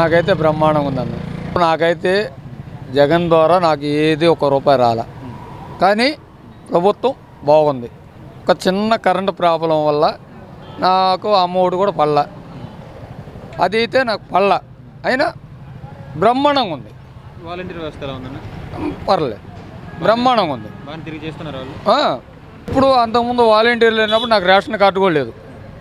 నాకైతే బ్రహ్మాండంగా ఉందన్న నాకైతే జగన్ ద్వారా నాకు ఏది ఒక రూపాయి రాల కానీ ప్రభుత్వం బాగుంది ఒక చిన్న కరెంటు ప్రాబ్లం వల్ల నాకు అమ్మఒడి కూడా పళ్ళ అది అయితే నాకు పళ్ళ అయినా బ్రహ్మాండంగా ఉంది వాలంటీర్ వ్యవస్థ ఎలా ఉందన్న పర్లేదు బ్రహ్మాండంగా ఉంది బాగా తిరిగి చేస్తున్నారు వాళ్ళు ఆ, ఇప్పుడు అంతకుముందు వాలంటీర్లు లేనప్పుడు నాకు రేషన్ కార్డు కూడా లేదు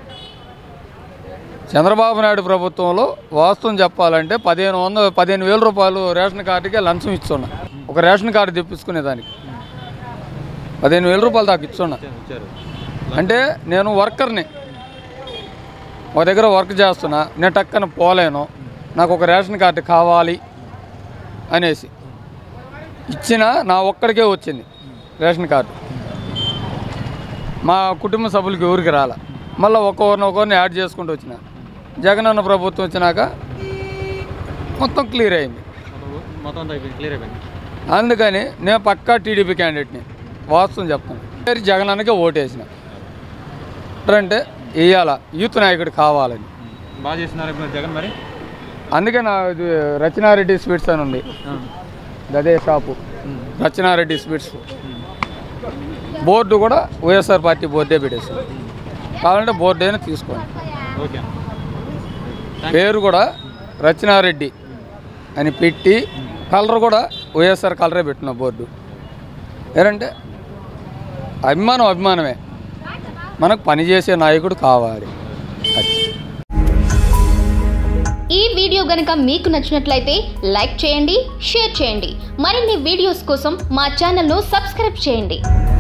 చంద్రబాబు నాయుడు ప్రభుత్వంలో వాస్తవం చెప్పాలంటే పదిహేను వంద పదిహేను వేల రూపాయలు రేషన్ కార్డుకే లంచం ఇస్తున్నా ఒక రేషన్ కార్డు తెప్పించుకునే దానికి పదిహేను వేల రూపాయలు దాకా ఇస్తున్నా ఇచ్చారు అంటే నేను వర్కర్ని ఒక దగ్గర వర్క్ చేస్తున్నా నేను టక్కన పోలేను నాకు ఒక రేషన్ కార్డు కావాలి అనేసి ఇచ్చిన నా ఒక్కడికే వచ్చింది రేషన్ కార్డు మా కుటుంబ సభ్యులకి ఎవరికి రాల మళ్ళీ ఒక్కొక్కరిని ఒక్కొక్కరిని యాడ్ చేసుకుంటూ వచ్చిన జగనన్న ప్రభుత్వం వచ్చినాక మొత్తం క్లియర్ అయింది మొత్తం- మొత్తం అంతా అయిపోయింది క్లియర్ అయిపోయింది అందుకని నేను పక్కా టీడీపీ క్యాండిడేట్ని వాస్తవం చెప్తాను పేరు జగనన్నకే ఓటేసిన అంటే వేయాల యూత్ నాయకుడు కావాలని బాగా చేస్తున్నారు ఇప్పుడు జగన్ మరి అందుకే నా ఇది రచనారెడ్డి స్వీట్స్ అని ఉంది అదే షాపు రచనారెడ్డి స్వీట్స్ బోర్డు కూడా వైఎస్ఆర్ పార్టీ బోర్డే పెట్టేసాను కావాలంటే బోర్డు అయినా తీసుకోండి ఓకే పేరు కూడా రచనారెడ్డి అని పెట్టి కలర్ కూడా వైఎస్ఆర్ కలరే పెట్టిన బోర్డు ఏంటంటే అభిమానం అభిమానమే మనకు పనిచేసే నాయకుడు కావాలి అది ఈ వీడియో గనుక మీకు నచ్చినట్లయితే లైక్ చేయండి షేర్ చేయండి మరిన్ని వీడియోస్ కోసం మా ఛానల్ను సబ్స్క్రైబ్ చేయండి